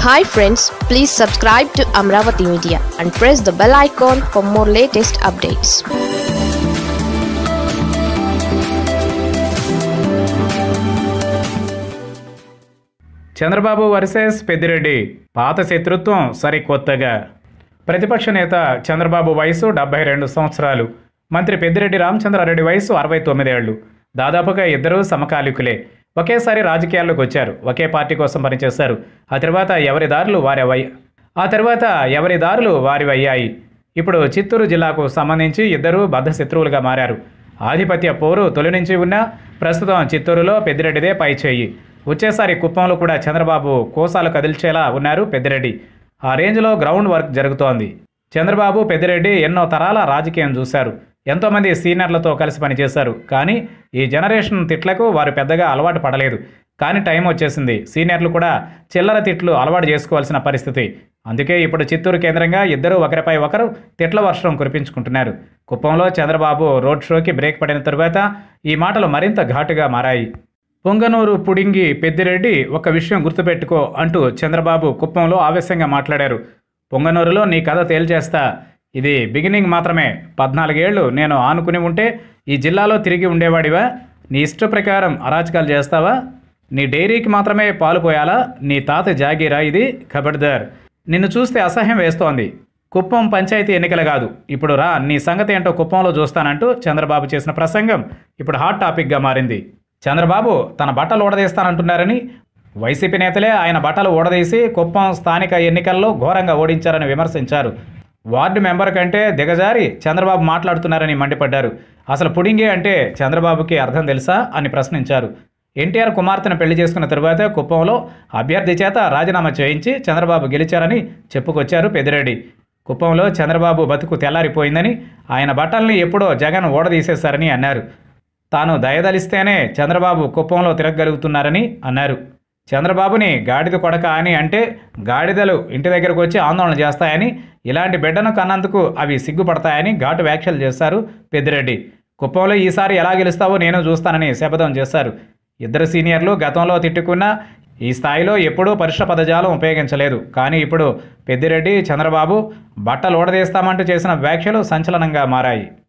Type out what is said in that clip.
hi friends please subscribe to Amaravati media and press the bell icon for more latest updates Chandrababu versus Peddireddy పాత శత్రుత్వం సరికొత్తగా ప్రతిపక్ష నేత చంద్రబాబు వయసు డెబ్బై రెండు సంవత్సరాలు మంత్రి పెద్దిరెడ్డి రామచంద్రారెడ్డి వయసు అరవై తొమ్మిదేళ్లు దాదాపుగా ఇద్దరూ సమకాలికులే ఒకేసారి రాజకీయాల్లోకి వచ్చారు ఒకే పార్టీ కోసం పనిచేశారు ఆ తర్వాత ఎవరి దారులు వారి ఆ తర్వాత ఎవరి దారులు వారి అయ్యాయి ఇప్పుడు చిత్తూరు జిల్లాకు సంబంధించి ఇద్దరూ బద్ధ శత్రువులుగా మారారు ఆధిపత్య పోరు తొలి నుంచి ఉన్న ప్రస్తుతం చిత్తూరులో పెద్దిరెడ్డిదే పై చేయి వచ్చేసారి కుప్పంలో కూడా చంద్రబాబు కోసాలు కదిల్చేలా ఉన్నారు పెద్దిరెడ్డి ఆ రేంజ్లో గ్రౌండ్ వర్క్ జరుగుతోంది చంద్రబాబు పెద్దిరెడ్డి ఎన్నో తరాల రాజకీయం చూశారు ఎంతోమంది సీనియర్లతో కలిసి పనిచేశారు కానీ ఈ జనరేషన్ తిట్లకు వారు పెద్దగా అలవాటు పడలేదు కానీ టైం వచ్చేసింది సీనియర్లు కూడా చిల్లర తిట్లు అలవాటు చేసుకోవాల్సిన పరిస్థితి అందుకే ఇప్పుడు చిత్తూరు కేంద్రంగా ఇద్దరు ఒకరిపై ఒకరు తిట్ల వర్షం కురిపించుకుంటున్నారు కుప్పంలో చంద్రబాబు రోడ్ షోకి బ్రేక్ పడిన తరువాత ఈ మాటలు మరింత ఘాటుగా మారాయి పొంగనూరు పుడింగి పెద్దిరెడ్డి ఒక విషయం గుర్తుపెట్టుకో అంటూ చంద్రబాబు కుప్పంలో ఆవేశంగా మాట్లాడారు పొంగనూరులో నీ కథ తేల్చేస్తా ఇది బిగినింగ్ మాత్రమే పద్నాలుగేళ్లు నేను ఆనుకుని ఉంటే ఈ జిల్లాలో తిరిగి ఉండేవాడివా నీ ఇష్ట ప్రకారం అరాచకాలు చేస్తావా నీ డైరీకి మాత్రమే పాలు పోయాలా నీ తాత జాగీరా ఇది ఖబర్దార్ నిన్ను చూస్తే అసహ్యం వేస్తోంది కుప్పం పంచాయతీ ఎన్నికలు కాదు ఇప్పుడు రా నీ సంగతి ఏంటో కుప్పంలో చూస్తానంటూ చంద్రబాబు చేసిన ప్రసంగం ఇప్పుడు హాట్ టాపిక్గా మారింది చంద్రబాబు తన బట్టలు ఊడదీస్తానంటున్నారని వైసీపీ నేతలే ఆయన బట్టలు ఊడదీసి కుప్పం స్థానిక ఎన్నికల్లో ఘోరంగా ఓడించారని విమర్శించారు వార్డు మెంబర్ కంటే దిగజారి చంద్రబాబు మాట్లాడుతున్నారని మండిపడ్డారు అసలు పుడింగే అంటే చంద్రబాబుకి అర్థం తెలుసా అని ప్రశ్నించారు ఎన్టీఆర్ కుమార్తెను పెళ్లి చేసుకున్న తరువాత కుప్పంలో అభ్యర్థి చేత రాజీనామా చేయించి చంద్రబాబు గెలిచారని చెప్పుకొచ్చారు పెద్దిరెడ్డి కుప్పంలో చంద్రబాబు బతుకు తెల్లారిపోయిందని ఆయన బట్టల్ని ఎప్పుడో జగన్ ఓడదీసేశారని అన్నారు తాను దయదలిస్తేనే చంద్రబాబు కుప్పంలో తిరగగలుగుతున్నారని అన్నారు చంద్రబాబుని గాడిద కొడక అని అంటే గాడిదలు ఇంటి దగ్గరకు వచ్చి ఆందోళన చేస్తాయని ఇలాంటి బిడ్డను కన్నందుకు అవి సిగ్గుపడతాయని ఘాటు వ్యాఖ్యలు చేశారు పెద్దిరెడ్డి కుప్పంలో ఈసారి ఎలా గెలుస్తావో నేను చూస్తానని శపథం చేశారు ఇద్దరు సీనియర్లు గతంలో తిట్టుకున్న ఈ స్థాయిలో ఎప్పుడూ పరుష పదజాలం ఉపయోగించలేదు కానీ ఇప్పుడు పెద్దిరెడ్డి చంద్రబాబు బట్టలు ఓడదీస్తామంటూ చేసిన వ్యాఖ్యలు సంచలనంగా మారాయి